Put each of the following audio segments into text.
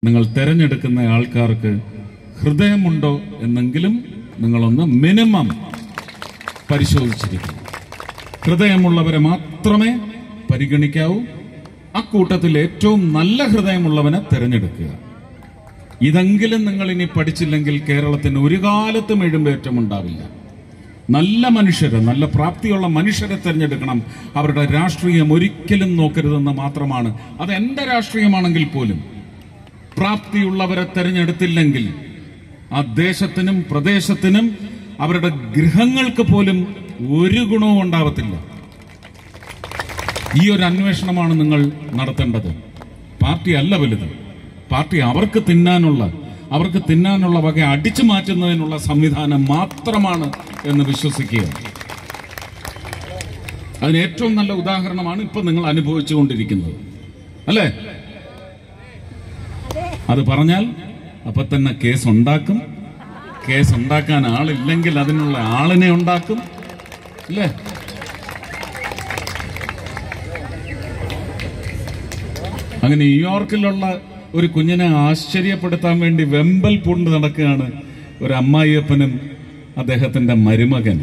നിങ്ങൾ തിരഞ്ഞെടുക്കുന്ന ആൾക്കാർക്ക് ഹൃദയമുണ്ടോ എന്നെങ്കിലും നിങ്ങളൊന്ന് മിനിമം പരിശോധിച്ചിരിക്കണം ഹൃദയമുള്ളവരെ മാത്രമേ പരിഗണിക്കാവൂ അക്കൂട്ടത്തിൽ ഏറ്റവും നല്ല ഹൃദയമുള്ളവനെ തിരഞ്ഞെടുക്കുക ഇതെങ്കിലും നിങ്ങൾ ഇനി പഠിച്ചില്ലെങ്കിൽ കേരളത്തിന് ഒരു കാലത്തും എഴുമ്പേറ്റം ഉണ്ടാവില്ല നല്ല മനുഷ്യരെ നല്ല പ്രാപ്തിയുള്ള മനുഷ്യരെ തിരഞ്ഞെടുക്കണം അവരുടെ രാഷ്ട്രീയം ഒരിക്കലും നോക്കരുതെന്ന് മാത്രമാണ് അത് എന്റെ രാഷ്ട്രീയമാണെങ്കിൽ പോലും പ്രാപ്തിയുള്ളവരെ തിരഞ്ഞെടുത്തില്ലെങ്കിൽ ആ ദേശത്തിനും പ്രദേശത്തിനും അവരുടെ ഗൃഹങ്ങൾക്ക് പോലും ഒരു ഗുണവും ഉണ്ടാവത്തില്ല ഈ ഒരു അന്വേഷണമാണ് നിങ്ങൾ നടത്തേണ്ടത് പാർട്ടി അല്ല വലുത് പാർട്ടി അവർക്ക് തിന്നാനുള്ള അവർക്ക് തിന്നാനുള്ള വക അടിച്ചു മാറ്റുന്നതിനുള്ള സംവിധാനം മാത്രമാണ് എന്ന് വിശ്വസിക്കുക അതിന് ഏറ്റവും നല്ല ഉദാഹരണമാണ് ഇപ്പൊ നിങ്ങൾ അനുഭവിച്ചുകൊണ്ടിരിക്കുന്നത് അല്ലേ അത് പറഞ്ഞാൽ അപ്പൊ തന്നെ കേസ് ഉണ്ടാക്കും കേസ് ഉണ്ടാക്കാൻ ആളില്ലെങ്കിൽ അതിനുള്ള ആളിനെ ഉണ്ടാക്കും അല്ലേ അങ്ങനെ ന്യൂയോർക്കിലുള്ള ഒരു കുഞ്ഞിനെ ആശ്ചര്യപ്പെടുത്താൻ വേണ്ടി വെമ്പൽ പൂണ്ട് നടക്കുകയാണ് ഒരു അമ്മായിയപ്പനും അദ്ദേഹത്തിന്റെ മരുമകൻ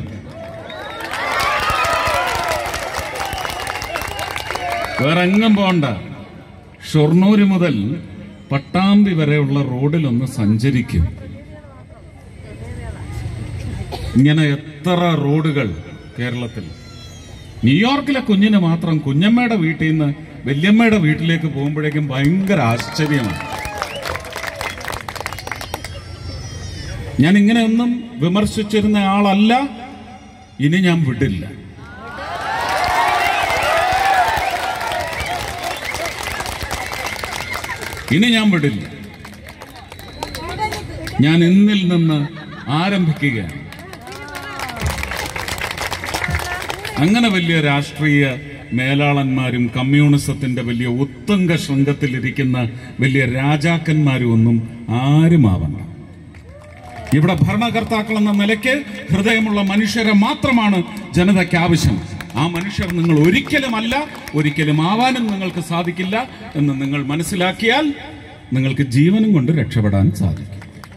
വേറെ എങ്ങും പോണ്ട ഷൊർണൂര് മുതൽ പട്ടാമ്പി വരെയുള്ള റോഡിലൊന്ന് സഞ്ചരിക്കും ഇങ്ങനെ എത്ര റോഡുകൾ കേരളത്തിൽ ന്യൂയോർക്കിലെ കുഞ്ഞിന് മാത്രം കുഞ്ഞമ്മയുടെ വീട്ടിൽ നിന്ന് വല്യമ്മയുടെ വീട്ടിലേക്ക് പോകുമ്പോഴേക്കും ഭയങ്കര ആശ്ചര്യമാണ് ഞാൻ ഇങ്ങനെയൊന്നും വിമർശിച്ചിരുന്ന ആളല്ല ഇനി ഞാൻ വിടില്ല ഇനി ഞാൻ വിടില്ല ഞാൻ ഇന്നിൽ നിന്ന് ആരംഭിക്കുകയാണ് അങ്ങനെ വലിയ രാഷ്ട്രീയ മേലാളന്മാരും കമ്മ്യൂണിസത്തിന്റെ വലിയ ഉത്തുംഗ ശൃംഗത്തിലിരിക്കുന്ന വലിയ രാജാക്കന്മാരും ഒന്നും ആരുമാവണ്ട ഇവിടെ ഭരണകർത്താക്കൾ എന്ന നിലയ്ക്ക് ഹൃദയമുള്ള മനുഷ്യരെ മാത്രമാണ് ജനതയ്ക്ക് ആവശ്യം ആ മനുഷ്യർ നിങ്ങൾ ഒരിക്കലും അല്ല ഒരിക്കലും ആവാനും നിങ്ങൾക്ക് സാധിക്കില്ല എന്ന് നിങ്ങൾ മനസ്സിലാക്കിയാൽ നിങ്ങൾക്ക് ജീവനും കൊണ്ട് രക്ഷപ്പെടാൻ സാധിക്കും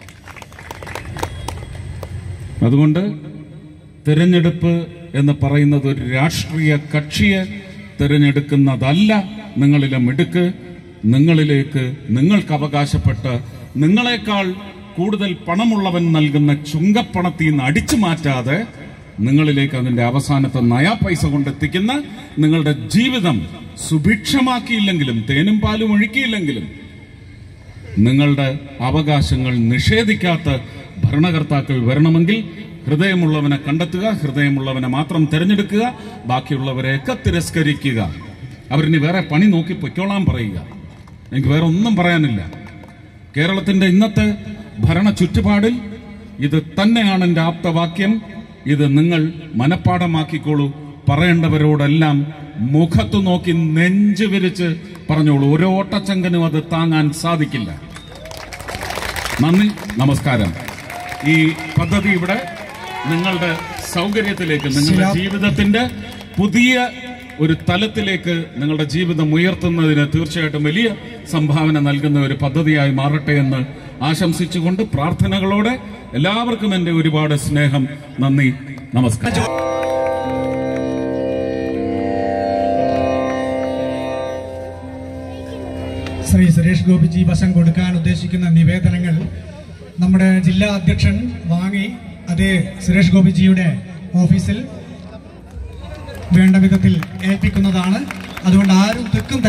അതുകൊണ്ട് തിരഞ്ഞെടുപ്പ് എന്ന് പറയുന്നത് ഒരു രാഷ്ട്രീയ കക്ഷിയെ തിരഞ്ഞെടുക്കുന്നതല്ല നിങ്ങളിലെ മിടുക്ക് നിങ്ങളിലേക്ക് നിങ്ങൾക്ക് അവകാശപ്പെട്ട നിങ്ങളെക്കാൾ കൂടുതൽ പണമുള്ളവൻ നൽകുന്ന ചുങ്കപ്പണത്തിൽ നിന്ന് അടിച്ചു മാറ്റാതെ നിങ്ങളിലേക്ക് അതിന്റെ അവസാനത്തെ നയാ പൈസ കൊണ്ടെത്തിക്കുന്ന നിങ്ങളുടെ ജീവിതം സുഭിക്ഷമാക്കിയില്ലെങ്കിലും തേനും പാലും ഒഴുക്കിയില്ലെങ്കിലും നിങ്ങളുടെ അവകാശങ്ങൾ നിഷേധിക്കാത്ത ഭരണകർത്താക്കൾ വരണമെങ്കിൽ ഹൃദയമുള്ളവനെ കണ്ടെത്തുക ഹൃദയമുള്ളവനെ മാത്രം തിരഞ്ഞെടുക്കുക ബാക്കിയുള്ളവരെയൊക്കെ തിരസ്കരിക്കുക അവരിനി വേറെ പണി നോക്കി പൊയ്ക്കോളാൻ പറയുക എനിക്ക് വേറെ ഒന്നും പറയാനില്ല കേരളത്തിന്റെ ഇന്നത്തെ ഭരണ ചുറ്റുപാടിൽ ഇത് തന്നെയാണ് എൻ്റെ ആപ്തവാക്യം ഇത് നിങ്ങൾ മനഃപ്പാടമാക്കിക്കോളൂ പറയേണ്ടവരോടെല്ലാം മുഖത്തു നോക്കി നെഞ്ചു വിരിച്ച് പറഞ്ഞോളൂ ഓരോ ഓട്ടച്ചങ്കനും അത് താങ്ങാൻ സാധിക്കില്ല നന്ദി നമസ്കാരം ഈ പദ്ധതി ഇവിടെ നിങ്ങളുടെ സൗകര്യത്തിലേക്ക് നിങ്ങളുടെ ജീവിതത്തിന്റെ പുതിയ ഒരു തലത്തിലേക്ക് നിങ്ങളുടെ ജീവിതം ഉയർത്തുന്നതിന് തീർച്ചയായിട്ടും വലിയ സംഭാവന നൽകുന്ന ഒരു പദ്ധതിയായി മാറട്ടെ എന്ന് ആശംസിച്ചുകൊണ്ട് പ്രാർത്ഥനകളോടെ എല്ലാവർക്കും എൻ്റെ ഒരുപാട് സ്നേഹം നന്ദി നമസ്കാരം ശ്രീ സുരേഷ് ഗോപിജി വശം കൊടുക്കാൻ ഉദ്ദേശിക്കുന്ന നിവേദനങ്ങൾ നമ്മുടെ ജില്ലാ അധ്യക്ഷൻ വാങ്ങി അത് സുരേഷ് ഗോപിജിയുടെ ഓഫീസിൽ വേണ്ട വിധത്തിൽ ഏൽപ്പിക്കുന്നതാണ് അതുകൊണ്ട് ആരും തെക്കും